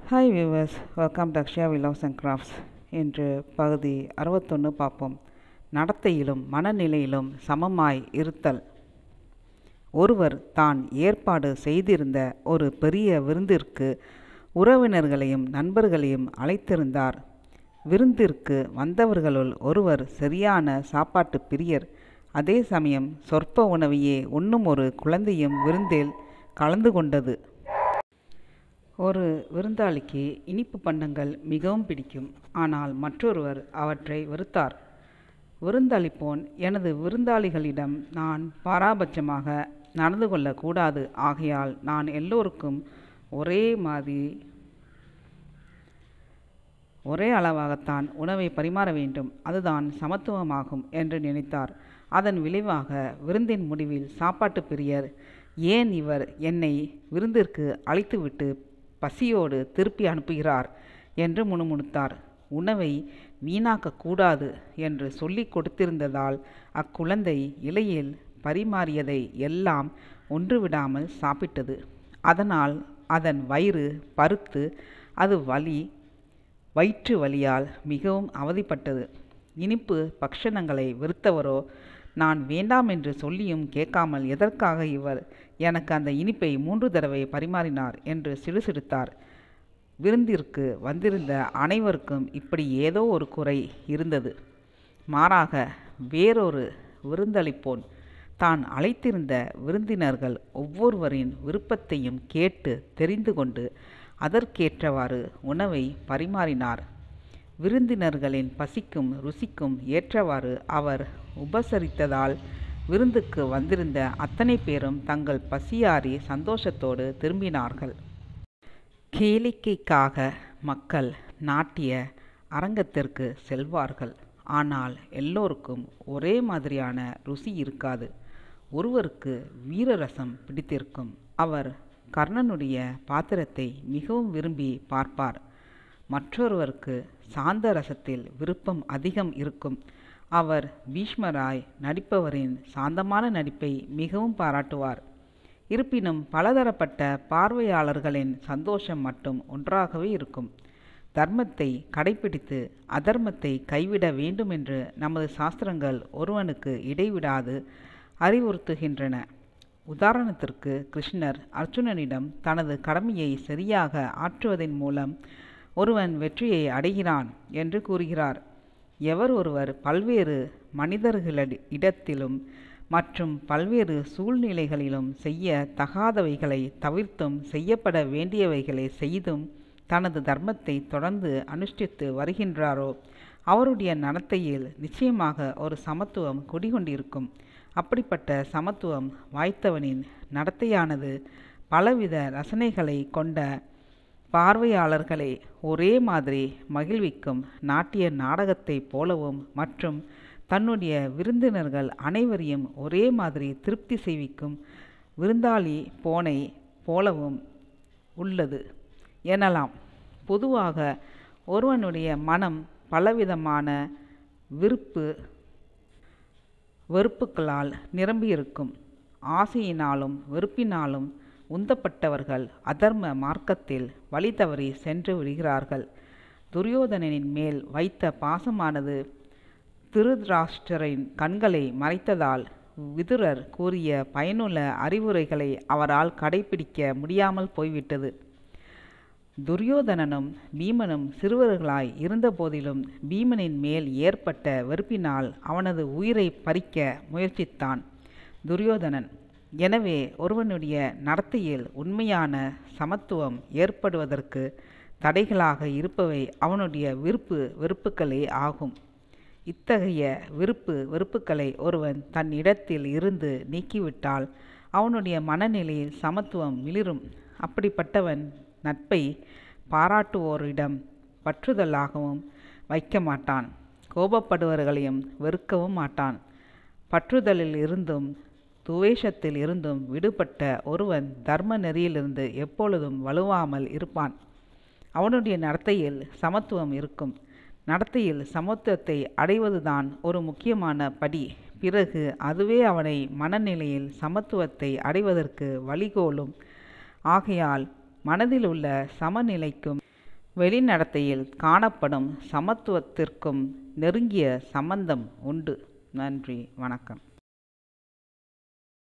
hi viewers welcome to Akshaya Vilas and crafts இன்று பகுதி அறுபத்தொன்று பார்ப்போம் நடத்தையிலும் மனநிலையிலும் சமமாய் இருத்தல் ஒருவர் தான் ஏற்பாடு செய்திருந்த ஒரு பெரிய விருந்திற்கு உறவினர்களையும் நண்பர்களையும் அழைத்திருந்தார் விருந்திற்கு வந்தவர்களுள் ஒருவர் சரியான சாப்பாட்டு பிரியர் அதே சமயம் சொற்ப உணவையே உண்ணும் ஒரு குழந்தையும் விருந்தில் கலந்து கொண்டது ஒரு விருந்தாளிக்கு இனிப்பு பண்டங்கள் மிகவும் பிடிக்கும் ஆனால் மற்றொருவர் அவற்றை வெறுத்தார் விருந்தளிப்போன் எனது விருந்தாளிகளிடம் நான் பாராபட்சமாக நடந்து கொள்ளக்கூடாது ஆகையால் நான் எல்லோருக்கும் ஒரே மாதிரி ஒரே அளவாகத்தான் உணவை பரிமாற வேண்டும் அதுதான் சமத்துவமாகும் என்று நினைத்தார் அதன் விளைவாக விருந்தின் முடிவில் சாப்பாட்டு பிரியர் ஏன் இவர் என்னை விருந்திற்கு அழைத்துவிட்டு பசியோடு திருப்பி அனுப்புகிறார் என்று முணுமுணுத்தார் உணவை வீணாக்கக்கூடாது என்று சொல்லி கொடுத்திருந்ததால் அக்குழந்தை இலையில் பரிமாறியதை எல்லாம் ஒன்றுவிடாமல் சாப்பிட்டது அதனால் அதன் வயிறு பருத்து அது வலி வயிற்று வலியால் மிகவும் அவதிப்பட்டது இனிப்பு பக்ஷணங்களை வெறுத்தவரோ நான் வேண்டாம் என்று சொல்லியும் கேட்காமல் எதற்காக இவர் எனக்கு அந்த இனிப்பை மூன்று தடவை பரிமாறினார் என்று சிடுசிடுத்தார் விருந்திற்கு வந்திருந்த அனைவருக்கும் இப்படி ஏதோ ஒரு குறை இருந்தது மாறாக வேறொரு விருந்தளிப்போன் தான் அழைத்திருந்த விருந்தினர்கள் ஒவ்வொருவரின் விருப்பத்தையும் கேட்டு தெரிந்து கொண்டு அதற்கேற்றவாறு உணவை பரிமாறினார் விருந்தினர்களின் பசிக்கும் ருசிக்கும் ஏற்றவாறு அவர் உபசரித்ததால் விருந்துக்கு வந்திருந்த அத்தனை பேரும் தங்கள் பசியாறி சந்தோஷத்தோடு திரும்பினார்கள் கேளிக்கைக்காக மக்கள் நாட்டிய அரங்கத்திற்கு செல்வார்கள் ஆனால் எல்லோருக்கும் ஒரே மாதிரியான ருசி இருக்காது ஒருவருக்கு வீரரசம் பிடித்திருக்கும் அவர் கர்ணனுடைய பாத்திரத்தை மிகவும் விரும்பி பார்ப்பார் மற்றொருவருக்கு சாந்த ரசத்தில் விருப்பம் அதிகம் இருக்கும் அவர் பீஷ்மராய் நடிப்பவரின் சாந்தமான நடிப்பை மிகவும் பாராட்டுவார் இருப்பினும் பலதரப்பட்ட பார்வையாளர்களின் சந்தோஷம் மட்டும் ஒன்றாகவே இருக்கும் தர்மத்தை கடைபிடித்து அதர்மத்தை கைவிட வேண்டும் என்று நமது சாஸ்திரங்கள் ஒருவனுக்கு இடைவிடாது அறிவுறுத்துகின்றன உதாரணத்திற்கு கிருஷ்ணர் அர்ஜுனனிடம் தனது கடமையை சரியாக ஆற்றுவதன் மூலம் ஒருவன் வெற்றியை அடைகிறான் என்று கூறுகிறார் எவர் ஒருவர் பல்வேறு மனிதர்களிடத்திலும் மற்றும் பல்வேறு சூழ்நிலைகளிலும் செய்ய தகாதவைகளை தவிர்த்தும் செய்யப்பட வேண்டியவைகளை செய்தும் தனது தர்மத்தை தொடர்ந்து அனுஷ்டித்து வருகின்றாரோ அவருடைய நடத்தையில் நிச்சயமாக ஒரு சமத்துவம் குடிகொண்டிருக்கும் அப்படிப்பட்ட சமத்துவம் வாய்த்தவனின் நடத்தையானது பலவித ரசனைகளை கொண்ட பார்வையாளர்களை ஒரே மாதிரி மகிழ்விக்கும் நாட்டிய நாடகத்தைப் போலவும் மற்றும் தன்னுடைய விருந்தினர்கள் அனைவரையும் ஒரே மாதிரி திருப்தி செய்விக்கும் விருந்தாளி போனை போலவும் உள்ளது எனலாம் பொதுவாக ஒருவனுடைய மனம் பலவிதமான விருப்பு வெறுப்புகளால் நிரம்பியிருக்கும் ஆசையினாலும் வெறுப்பினாலும் உந்தப்பட்டவர்கள் அதர்ம மார்க்கத்தில் வழி தவறி சென்று விடுகிறார்கள் துரியோதனனின் மேல் வைத்த பாசமானது திருதராஷ்டரின் கண்களை மறைத்ததால் விதுரர் கூறிய பயனுள்ள அறிவுரைகளை அவரால் கடைபிடிக்க முடியாமல் போய்விட்டது துரியோதனனும் பீமனும் சிறுவர்களாய் இருந்தபோதிலும் பீமனின் மேல் ஏற்பட்ட வெறுப்பினால் அவனது உயிரை பறிக்க முயற்சித்தான் துரியோதனன் எனவே ஒருவனுடைய நடத்தையில் உண்மையான சமத்துவம் ஏற்படுவதற்கு தடைகளாக இருப்பவை அவனுடைய விருப்பு வெறுப்புகளே ஆகும் இத்தகைய விருப்பு வெறுப்புகளை ஒருவன் தன் இடத்தில் இருந்து நீக்கிவிட்டால் அவனுடைய மனநிலையில் சமத்துவம் மிளிரும் அப்படிப்பட்டவன் நட்பை பாராட்டுவோரிடம் பற்றுதலாகவும் வைக்க மாட்டான் கோபப்படுவர்களையும் வெறுக்கவும் மாட்டான் பற்றுதலில் இருந்தும் துவேஷத்தில் இருந்தும் விடுபட்ட ஒருவன் தர்ம நெறியிலிருந்து எப்பொழுதும் வலுவாமல் இருப்பான் அவனுடைய நடத்தையில் சமத்துவம் இருக்கும் நடத்தையில் சமத்துவத்தை அடைவதுதான் ஒரு முக்கியமான படி பிறகு அதுவே அவனை மனநிலையில் சமத்துவத்தை அடைவதற்கு வழிகோலும் ஆகையால் மனதில் உள்ள சமநிலைக்கும் வெளிநடத்தையில் காணப்படும் சமத்துவத்திற்கும் நெருங்கிய சம்பந்தம் உண்டு நன்றி வணக்கம்